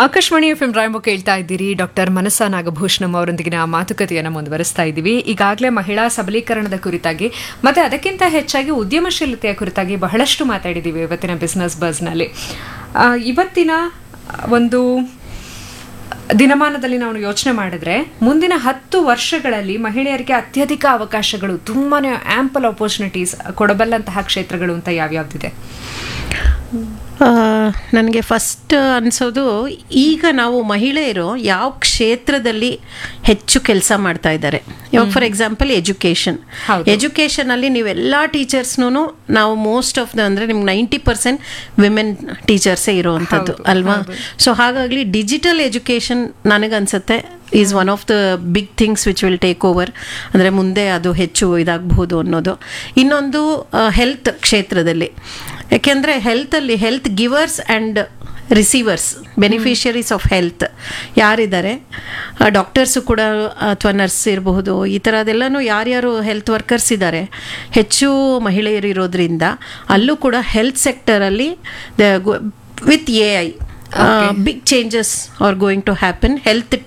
Akashvani F M ರಾಯಮು ಕೇಳ್ತಾ ಇದ್ದೀರಿ doctor ಮನಸ ನಾಗಭೂಷಣಂ ಅವರೊಂದಿಗಿನ ಮಾತುಕತೆಯನ್ನು ಮುಂದುವರಿಸ್ತಾ ಇದ್ದೀವಿ ಈಗಾಗಲೇ ಮಹಿಳಾ ಸಬಲೀಕರಣದ ಕುರಿತಾಗಿ ಮತ್ತೆ ಅದಕ್ಕಿಂತ ಹೆಚ್ಚಾಗಿ ಉದ್ಯಮಶೀಲತೆಯ ಕುರಿತಾಗಿ ಬಹಳಷ್ಟು ಮಾತಾಡಿದ್ದೀವಿ ಇವತ್ತಿನ ಬಿಸ್ನೆಸ್ ಬಸ್ನಲ್ಲಿ ಆ, ಇವತ್ತಿನ ಒಂದು ದಿನಮಾನದಲ್ಲಿ ನಾವು ಯೋಚನೆ ಮಾಡಿದ್ರೆ ಮುಂದಿನ ಹತ್ತು ವರ್ಷಗಳಲ್ಲಿ ಮಹಿಳೆಯರಿಗೆ ಅತ್ಯಧಿಕ ಅವಕಾಶಗಳು ತುಂಬಾನೇ ಆಂಪಲ್ ಆಪರ್ಚುನಿಟೀಸ್ ಕೊಡಬಲ್ಲಂತಹ ಕ್ಷೇತ್ರಗಳು ಅಂತ ಯಾವ್ಯಾವ್ದಿದೆ ನನಗೆ ಫಸ್ಟ್ ಅನಿಸೋದು ಈಗ ನಾವು ಮಹಿಳೆಯರು ಯಾವ ಕ್ಷೇತ್ರದಲ್ಲಿ ಹೆಚ್ಚು ಕೆಲಸ ಮಾಡ್ತಾ ಇದ್ದಾರೆ ಇವಾಗ ಫಾರ್ ಎಕ್ಸಾಂಪಲ್ ಎಜುಕೇಷನ್ ಹೌದು. ಎಜುಕೇಷನ್ ಅಲ್ಲಿ ನೀವೆಲ್ಲ ಟೀಚರ್ಸ್ನು ನಾವು ಮೋಸ್ಟ್ ಆಫ್ ದ ಅಂದ್ರೆ ನಿಮ್ಗೆ ನೈಂಟಿ ಪರ್ಸೆಂಟ್ ವಿಮೆನ್ ಟೀಚರ್ಸೇ ಇರುವಂಥದ್ದು ಹೌದು, ಅಲ್ವಾ ಹೌದು. ಸೊ ಹಾಗಾಗಿ ಡಿಜಿಟಲ್ ಎಜುಕೇಷನ್ ನನಗನ್ಸುತ್ತೆ is one of the big things which will take over ಅಂದರೆ ಮುಂದೆ ಅದು ಹೆಚ್ಚು ಇದಾಗಬಹುದು ಅನ್ನೋದು ಇನ್ನೊಂದು ಹೆಲ್ತ್ ಕ್ಷೇತ್ರದಲ್ಲಿ ಯಾಕೆಂದರೆ ಹೆಲ್ತಲ್ಲಿ health givers and receivers beneficiaries of health ಯಾರಿದ್ದಾರೆ ಡಾಕ್ಟರ್ಸು ಕೂಡ ಅಥವಾ ನರ್ಸ್ ಇರಬಹುದು ಈ ಥರದೆಲ್ಲನೂ ಯಾರ್ಯಾರು ಹೆಲ್ತ್ ವರ್ಕರ್ಸ್ ಇದ್ದಾರೆ ಹೆಚ್ಚು ಮಹಿಳೆಯರು ಇರೋದ್ರಿಂದ ಅಲ್ಲೂ ಕೂಡ ಹೆಲ್ತ್ ಸೆಕ್ಟರಲ್ಲಿ with A I big changes are going to happen health